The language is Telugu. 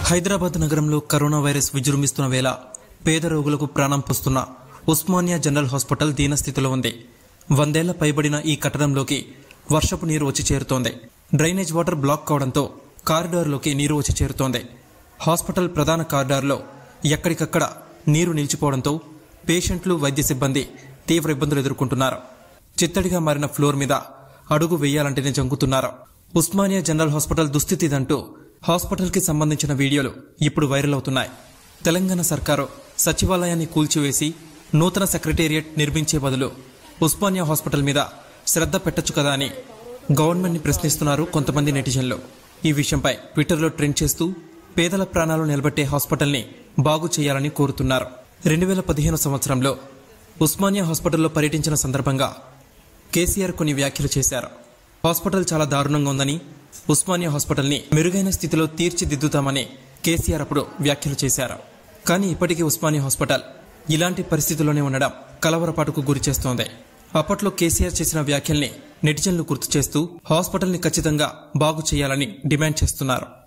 హైదరాబాద్ నగరంలో కరోనా వైరస్ విజృంభిస్తున్న వేళ పేద రోగులకు ప్రాణం పోస్తున్న ఉస్మానియా జనరల్ హాస్పిటల్ దీనస్థితిలో ఉంది వందేళ్ల పైబడిన ఈ కట్టడంలోకి వర్షపు నీరు వచ్చి చేరుతోంది డ్రైనేజ్ వాటర్ బ్లాక్ కావడంతో కారిడార్లోకి నీరు వచ్చి చేరుతోంది హాస్పిటల్ ప్రధాన కారిడార్లో ఎక్కడికక్కడ నీరు నిలిచిపోవడంతో పేషెంట్లు వైద్య సిబ్బంది తీవ్ర ఇబ్బందులు ఎదుర్కొంటున్నారు చిత్తడిగా మారిన ఫ్లోర్ మీద అడుగు వేయాలంటేనే జంకుతున్నారు ఉస్మానియా జనరల్ హాస్పిటల్ దుస్థితి ఇదంటూ హాస్పిటల్కి సంబంధించిన వీడియోలు ఇప్పుడు వైరల్ అవుతున్నాయి తెలంగాణ సర్కారు సచివాలయాన్ని కూల్చివేసి నూతన సెక్రటేరియట్ నిర్మించే బదులు ఉస్మానియా హాస్పిటల్ మీద శ్రద్ధ పెట్టొచ్చు కదా అని గవర్నమెంట్ని ప్రశ్నిస్తున్నారు కొంతమంది నెటిజన్లు ఈ విషయంపై ట్విట్టర్లో ట్రెండ్ చేస్తూ పేదల ప్రాణాలు నిలబెట్టే హాస్పిటల్ని బాగు చేయాలని కోరుతున్నారు రెండు వేల పదిహేను సంవత్సరంలో ఉస్మానియా హాస్పిటల్లో పర్యటించిన సందర్భంగా కేసీఆర్ కొన్ని వ్యాఖ్యలు చేశారు హాస్పిటల్ చాలా దారుణంగా ఉందని ఉస్మానియా హాస్పిటల్ని మెరుగైన స్థితిలో తీర్చిదిద్దుతామని కేసీఆర్ అప్పుడు వ్యాఖ్యలు చేశారు కానీ ఇప్పటికీ ఉస్మానియా హాస్పిటల్ ఇలాంటి పరిస్థితుల్లోనే ఉండడం కలవరపాటుకు గురి చేస్తోంది అప్పట్లో కేసీఆర్ చేసిన వ్యాఖ్యల్ని నెటిజన్లు గుర్తు చేస్తూ హాస్పిటల్ని ఖచ్చితంగా బాగు చేయాలని డిమాండ్ చేస్తున్నారు